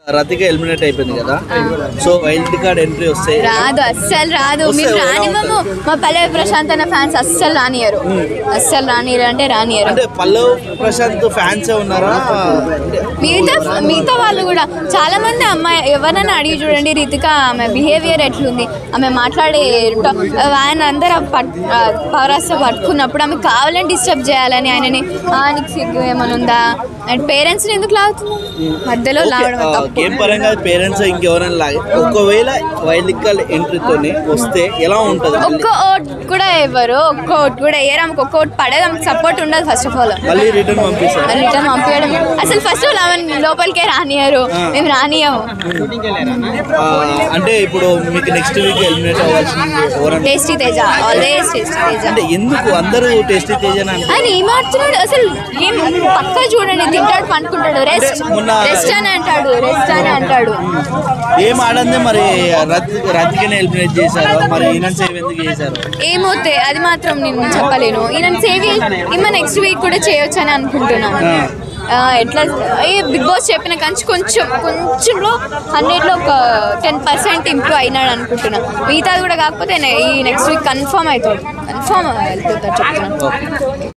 Rathika eliminate అయిపోయింది కదా so wild card entry వస్తే రాదు అస్సలు రాదు వస్తే మేము ఎలా రానివ్వము మా పల్లవి ప్రశాంత్ అన్న ఫ్యాన్స్ అస్సలు రానియరు అస్సలు రానియరు అంటే రానియరు అంటే పల్లవ్ ప్రశాంత్ ఫ్యాన్స్ ఉన్నారా అంటే మిగతా మిగతా వాళ్ళు కూడా చాలా మంది అమ్మాయి ఎవరైనా అడిగి చూడండి రితిక ఆమె బిహేవియర్ ఎట్లుంది ఆమె మాట్లాడే ట- ఆయన అందరూ పట్ పవరాస్తో పట్టుకున్నప్పుడు ఆమె కావాలని డిస్టర్బ్ చేయాలని ఆయనని ఆయనకి సిగ్గు ఏమైనా ఉందా అండ్ పేరెంట్స్ని ఎందుకు లాగుతున్నాం మధ్యలో లాగడం ఆ, తప్పు గేమ్ పరంగా పేరెంట్స్ ఇంకెవరైనా లాగే ఒకవేళ వైల్డ్ కార్డ్ ఎంట్రీతోనే వస్తే ఎలా ఉంటుంది ఒక్క ఓట్ కూడా ఇవ్వరు ఒక్క ఓట్ కూడా వేయరు ఆమెకు ఒక్క ఓట్ పడేది ఆమెకు సపోర్ట్ ఉండదు ఫస్ట్ ఆఫ్ ఆల్ మళ్ళీ రిటర్న్ పంపిస్తారు రిటర్న్ పంపించడం అసలు ఫస్ట్ ఆల్ ఆమె లోపలికే రానియరు మేము రానియము ఆ, అంటే ఇప్పుడు మీకు నెక్స్ట్ వీక్ ఎలిమినేట్ అవ్వాల్సింది ఎవరంటే tasty Teja always tasty Teja అంటే ఎందుకు అందరూ టేస్టీ తేజ్ అని అంటారు ఆయన ఏం ఆడుతున్నాడు అసలు ఏం పక్కా చూడండి తింటాడు పండుకుంటాడు రెస్ట్ మొన్న- రెస్ట్ అని అంటాడు రెస్ట్ అని అంటాడు ఏం ఆడందే మరి రతి రతికనే ఎలిమినేట్ చేశారు మరి ఈయన సేవ్ ఎందుకు చేశారు ఏమవుతే అది మాత్రం నేను చెప్పలేను ఈయన సేవ్ ఈమె నెక్స్ట్ వీక్ కూడా చేయొచ్చు అని అనుకుంటున్నాను ఆ. ఆ, ఎట్లా ఏ బిగ్ బాస్ చెప్పిన కంచి కొంచెం కొంచెంలో హండ్రెడ్లో ఒక టెన్ పర్సెంట్ ఇంప్రూవ్ అయినాడు అనుకుంటున్నా మిగతాది కూడా కాకపోతే నే- ఈ నెక్స్ట్ వీక్ కన్ఫర్మ్ అవుతాడు కన్ఫర్మ్ వెళ్తుంటాడు చెప్తున్నా ఓకే